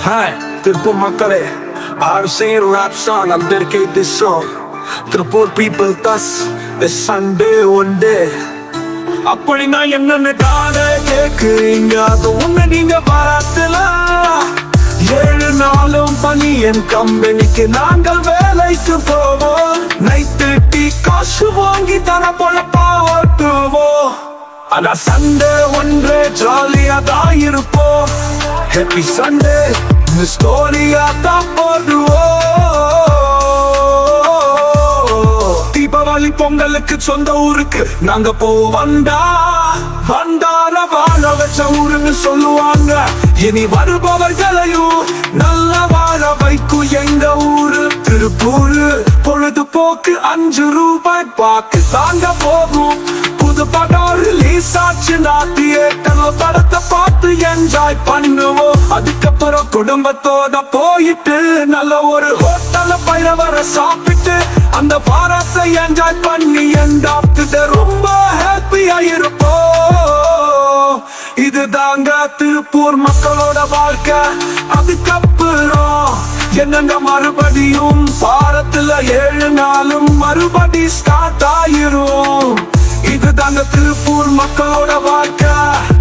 hi Tiruppur மக்களே I'm singing a rap song, I'm dedicate this song Tiruppur people thus this Sunday one day அப்படின்னா என்னன்னு காதை கேக்குறீங்க அது உன்னை நீங்க பாராட்டலாம் ஏழு நாளும் பணி என் கம்பெனிக்கு நாங்கள் வேலைக்கு போவோம் நைட்டு டீ காசு வாங்கி தர பொழப்பா ஓட்டுவோம் ஆனா சண்டே ஒன்றே ஜாலியா தான் இருப்போம் ஹாப்பி சண்டே இந்த ஸ்டோரியா தான் போடுவோம் தீபாவளி பொங்கலுக்கு சொந்த ஊருக்கு நாங்க போ வந்தா வந்தார வாழ வச்ச ஊருன்னு சொல்லுவாங்க இனி வருபவர்களையும் நல்ல வாழ வைக்கும் எங்க ஊரு திருப்பூர் பொழுதுபோக்கு அஞ்சு ரூபாய் பாக்கு தாங்க போகும் புது படம் ரிலீஸ் ஆச்சுன்னா தியேட்டர்ல படத்தை பார்த்து என்ஜாய் பண்ணுவோம் அதுக்கப்புறம் குடும்பத்தோட போயிட்டு நல்ல ஒரு ஹோட்டல்ல பைரவர சாப்பிட்டு அந்த பாரத்தை என்ஜாய் பண்ணி எண்டாப்து ரொம்ப ஹாப்பியா இருப்போம் இதுதாங்க திருப்பூர் மக்களோட வாழ்க்கை அதுக்கப்புறம் என்னங்க மறுபடியும் வாரத்துல ஏழு நாளும் மறுபடி ஸ்டார்ட் ஆயிரும் இதுதாங்க திருப்பூர் மக்களோட வாழ்க்கை